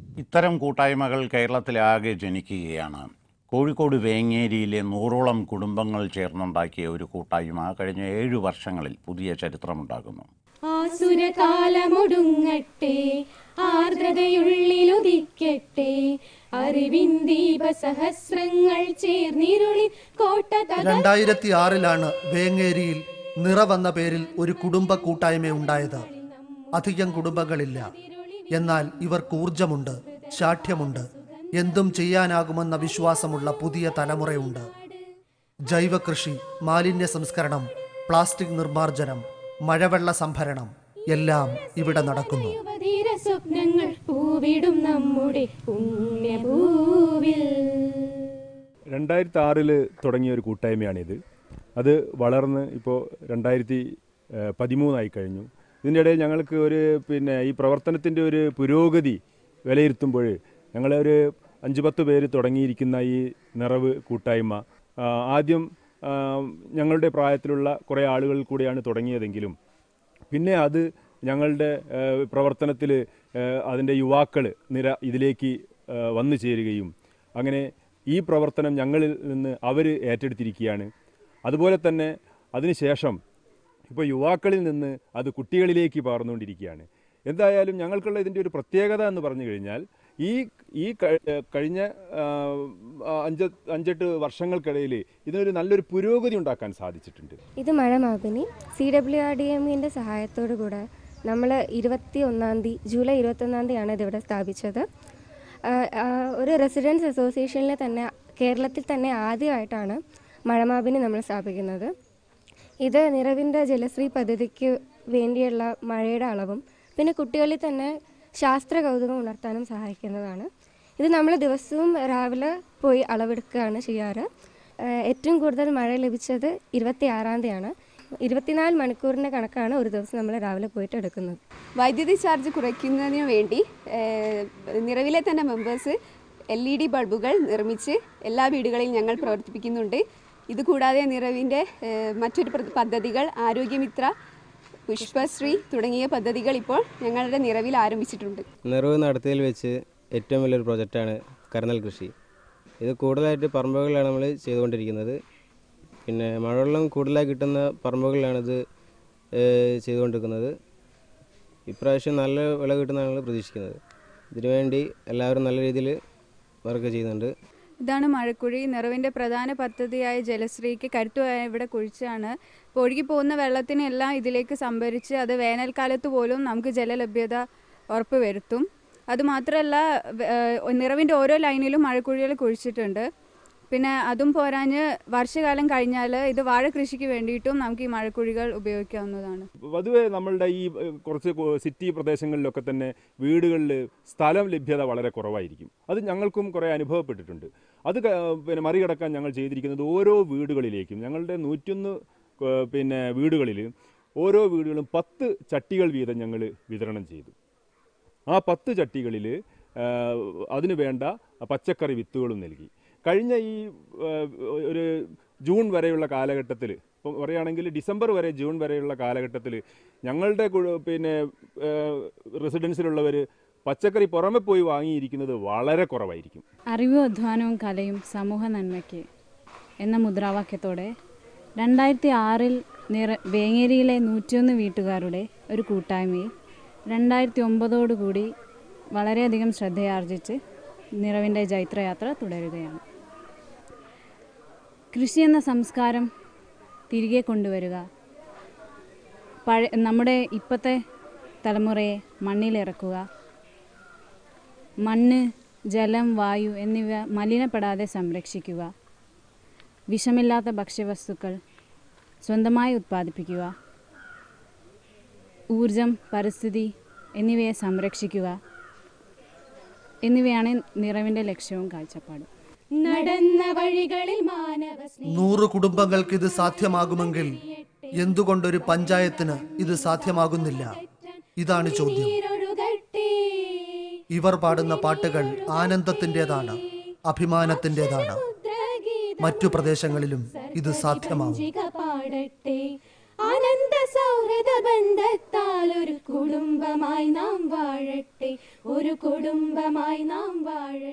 ഇത്തരം കൂട്ടായ്മകൾ കേരളത്തിലാകെ ജനിക്കുകയാണ് കോഴിക്കോട് വേങ്ങേരിയിലെ നൂറോളം കുടുംബങ്ങൾ ചേർന്നുണ്ടാക്കിയ ഒരു കൂട്ടായ്മ കഴിഞ്ഞ ഏഴു വർഷങ്ങളിൽ പുതിയ ചരിത്രമുണ്ടാകുന്നു ആസുരകാലമൊടുങ്ങട്ടെ ആർദ്രതയുള്ളിലുദിക്കട്ടെ അറിവിൻ ദീപസഹസ്രങ്ങൾ ചേർന്നിരുളി കോട്ട തക രണ്ടായിരത്തി ആറിലാണ് വേങ്ങേരിയിൽ നിറവെന്ന പേരിൽ ഒരു കുടുംബ കൂട്ടായ്മ ഉണ്ടായത് അധികം കുടുംബങ്ങളില്ല എന്നാൽ ഇവർക്ക് ഊർജമുണ്ട് ശാഠ്യമുണ്ട് എന്തും ചെയ്യാനാകുമെന്ന വിശ്വാസമുള്ള പുതിയ തലമുറയുണ്ട് ജൈവ കൃഷി മാലിന്യ സംസ്കരണം പ്ലാസ്റ്റിക് നിർമ്മാർജ്ജനം മഴവെള്ള സംഭരണം എല്ലാം ഇവിടെ നടക്കുന്നു യുവധീര സ്വപ്നങ്ങൾ പൂവിടും നമ്മുടെ പുണ്യഭൂവിൽ രണ്ടായിരത്തി ആറിൽ തുടങ്ങിയ ഒരു കൂട്ടായ്മയാണിത് അത് വളർന്ന് ഇപ്പോൾ രണ്ടായിരത്തി ഏഹ്, പതിമൂന്നായി കഴിഞ്ഞു ഇതിൻ്റെ ഇടയിൽ ഞങ്ങൾക്ക് ഒരു പിന്നെ ഈ പ്രവർത്തനത്തിൻ്റെ ഒരു പുരോഗതി വിലയിരുത്തുമ്പോൾ ഞങ്ങളൊരു അഞ്ച് പത്ത് പേര് തുടങ്ങിയിരിക്കുന്ന ഈ നിറവ് കൂട്ടായ്മ ആ, ആദ്യം ആ, ഞങ്ങളുടെ പ്രായത്തിലുള്ള കുറേ ആളുകൾ കൂടെയാണ് തുടങ്ങിയതെങ്കിലും പിന്നെ അത് ഞങ്ങളുടെ പ്രവർത്തനത്തിൽ അതിൻ്റെ യുവാക്കൾ നിര ഇതിലേക്ക് ആ, വന്നു ചേരുകയും അങ്ങനെ ഈ പ്രവർത്തനം ഞങ്ങളിൽ നിന്ന് അവർ ഏറ്റെടുത്തിരിക്കുകയാണ് അതുപോലെ തന്നെ അതിനുശേഷം ഇപ്പോൾ യുവാക്കളിൽ നിന്ന് അത് കുട്ടികളിലേക്ക് പകർന്നുകൊണ്ടിരിക്കുകയാണ് എന്തായാലും ഞങ്ങൾക്കുള്ള ഇതിൻ്റെ ഒരു പ്രത്യേകത എന്ന് പറഞ്ഞു കഴിഞ്ഞാൽ ഈ ഈ കഴി- ഏഹ് കഴിഞ്ഞ ആ, അഞ്ച് അഞ്ചെട്ട് വർഷങ്ങൾക്കിടയിൽ ഇതിനൊരു നല്ലൊരു പുരോഗതി ഉണ്ടാക്കാൻ സാധിച്ചിട്ടുണ്ട് ഇത് മഴ മാപിനി സി ഡബ്ല്യു ആർ ഡി എമ്മിൻ്റെ സഹായത്തോടു കൂടെ നമ്മൾ ഇരുപത്തി ഒന്നാം തീയതി ജൂലൈ ഇരുപത്തൊന്നാം തീയതിയാണ് ഇതിവിടെ സ്ഥാപിച്ചത് ആ, ആ, ഒരു റെസിഡൻസ് അസോസിയേഷനിൽ തന്നെ കേരളത്തിൽ തന്നെ ആദ്യമായിട്ടാണ് മഴമാപിനി നമ്മൾ സ്ഥാപിക്കുന്നത് ഇത് നിറവിൻ്റെ ജലശ്രീ പദ്ധതിക്ക് വേണ്ടിയുള്ള മഴയുടെ അളവും പിന്നെ കുട്ടികളിൽ തന്നെ ശാസ്ത്ര കൗതുകം ഉണർത്താനും സഹായിക്കുന്നതാണ് ഇത് നമ്മൾ ദിവസവും രാവിലെ പോയി അളവെടുക്കുകയാണ് ചെയ്യാറ് ഏഹ് ഏറ്റവും കൂടുതൽ മഴ ലഭിച്ചത് ഇരുപത്തി ആറാം തീയതിയാണ് ഇരുപത്തിനാല് മണിക്കൂറിൻ്റെ കണക്കാണ് ഒരു ദിവസം നമ്മൾ രാവിലെ പോയിട്ട് എടുക്കുന്നത് വൈദ്യുതി ചാർജ് കുറയ്ക്കുന്നതിന് വേണ്ടി ഏഹ്, നിറവിലെ തന്നെ മെമ്പേഴ്സ് എൽ ഇ ഡി ബൾബുകൾ നിർമ്മിച്ച് എല്ലാ വീടുകളിലും ഞങ്ങൾ പ്രവർത്തിപ്പിക്കുന്നുണ്ട് ഇതുകൂടാതെ നിറവിൻ്റെ ഏഹ്, മറ്റൊരു പ്ര- പദ്ധതികൾ ആരോഗ്യമിത്ര പുഷ്പശ്രീ തുടങ്ങിയ പദ്ധതികൾ ഇപ്പോൾ ഞങ്ങളുടെ നിറവിൽ ആരംഭിച്ചിട്ടുണ്ട് നിറവ് നടത്തിയതിൽ വെച്ച് ഏറ്റവും വലിയൊരു പ്രൊജക്റ്റാണ് കരുന്നൽ കൃഷി ഇത് കൂടുതലായിട്ട് പറമ്പുകളിലാണ് നമ്മൾ ചെയ്തുകൊണ്ടിരിക്കുന്നത് പിന്നെ മഴവെള്ളം കൂടുതലായി കിട്ടുന്ന പറമ്പുകളിലാണിത് ഏഹ്, ചെയ്തുകൊണ്ടിരിക്കുന്നത് ഇപ്രാവശ്യം നല്ല വിള കിട്ടുന്നതാണ് ഞങ്ങൾ പ്രതീക്ഷിക്കുന്നത് ഇതിനുവേണ്ടി എല്ലാവരും നല്ല രീതിയിൽ വർക്ക് ചെയ്യുന്നുണ്ട് ഇതാണ് മഴക്കുഴി നിറവിൻ്റെ പ്രധാന പദ്ധതിയായ ജലശ്രീക്ക് കരുത്തുവായ ഇവിടെ കുഴിച്ചാണ് ഇപ്പോൾ ഒഴുകി പോകുന്ന വെള്ളത്തിനെല്ലാം ഇതിലേക്ക് സംഭരിച്ച് അത് വേനൽക്കാലത്ത് പോലും നമുക്ക് ജലലഭ്യത ഉറപ്പുവരുത്തും അതുമാത്രമല്ല വ- ഏഹ് നിറവിൻ്റെ ഓരോ ലൈനിലും മഴക്കുഴികൾ കുഴിച്ചിട്ടുണ്ട് പിന്നെ അതും പോരാഞ്ഞ് വർഷകാലം കഴിഞ്ഞാൽ ഇത് വാഴ കൃഷിക്ക് വേണ്ടിയിട്ടും നമുക്ക് ഈ മഴക്കുഴികൾ ഉപയോഗിക്കാവുന്നതാണ് പൊതുവെ നമ്മളുടെ ഈ ഏഹ്, കുറച്ച് കൊ- സിറ്റി പ്രദേശങ്ങളിലൊക്കെ തന്നെ വീടുകളിൽ സ്ഥലം ലഭ്യത വളരെ കുറവായിരിക്കും അത് ഞങ്ങൾക്കും കുറേ അനുഭവപ്പെട്ടിട്ടുണ്ട് അത് ക- പിന്നെ മറികടക്കാൻ ഞങ്ങൾ ചെയ്തിരിക്കുന്നത് ഓരോ വീടുകളിലേക്കും ഞങ്ങളുടെ നൂറ്റൊന്ന് ഏഹ്, പിന്നെ വീടുകളിൽ ഓരോ വീടുകളും പത്ത് ചട്ടികൾ വീതം ഞങ്ങൾ വിതരണം ചെയ്തു ആ പത്ത് ചട്ടികളിൽ അതിന് വേണ്ട പച്ചക്കറി വിത്തുകളും നൽകി കഴിഞ്ഞ ഈ ആ, ഒരു ജൂൺ വരെയുള്ള കാലഘട്ടത്തിൽ ഇപ്പം പറയുകയാണെങ്കിൽ ഡിസംബർ വരെ ജൂൺ വരെയുള്ള കാലഘട്ടത്തിൽ ഞങ്ങളുടെ കു- പിന്നെ റെസിഡൻസിലുള്ളവർ പച്ചക്കറി പുറമെ പോയി വാങ്ങിയിരിക്കുന്നത് വളരെ കുറവായിരിക്കും അറിവും അധ്വാനവും കലയും സമൂഹ നന്മയ്ക്ക് എന്ന മുദ്രാവാക്യത്തോടെ രണ്ടായിരത്തി ആറിൽ നിറ വേങ്ങേരിയിലെ നൂറ്റിയൊന്ന് വീട്ടുകാരുടെ ഒരു കൂട്ടായ്മയിൽ രണ്ടായിരത്തി ഒമ്പതോടുകൂടി വളരെയധികം ശ്രദ്ധയാർജിച്ച് നിറവിൻ്റെ ജൈത്രയാത്ര തുടരുകയാണ് കൃഷി എന്ന സംസ്കാരം തിരികെ കൊണ്ടുവരിക പഴ നമ്മുടെ ഇപ്പോഴത്തെ തലമുറയെ മണ്ണിലിറക്കുക മണ്ണ് ജലം വായു എന്നിവ മലിനപ്പെടാതെ സംരക്ഷിക്കുക വിഷമില്ലാത്ത ഭക്ഷ്യവസ്തുക്കൾ സ്വന്തമായി ഉത്പാദിപ്പിക്കുക ഊർജം പരിസ്ഥിതി എന്നിവയെ സംരക്ഷിക്കുക എന്നിവയാണ് നിറവിൻ്റെ ലക്ഷ്യവും കാഴ്ചപ്പാടും നടന്ന വഴികളിൽ മാനവ നൂറ് കുടുംബങ്ങൾക്ക് ഇത് സാധ്യമാകുമെങ്കിൽ എന്തുകൊണ്ടൊരു പഞ്ചായത്തിന് ഇത് സാധ്യമാകുന്നില്ല ഇതാണ് ചോദ്യം സ്നേഹൊഴുകട്ടെ ഇവർ പാടുന്ന പാട്ടുകൾ ആനന്ദത്തിൻ്റെതാണ് അഭിമാനത്തിൻ്റെതാണ് മറ്റു പ്രദേശങ്ങളിലും ഇത് സാധ്യമാവും സഞ്ചിക പാടട്ടെ ആനന്ദ സൗഹൃദ ബന്ധത്താൽ ഒരു കുടുംബമായി നാം വാഴട്ടെ ഒരു കുടുംബമായി നാം വാഴ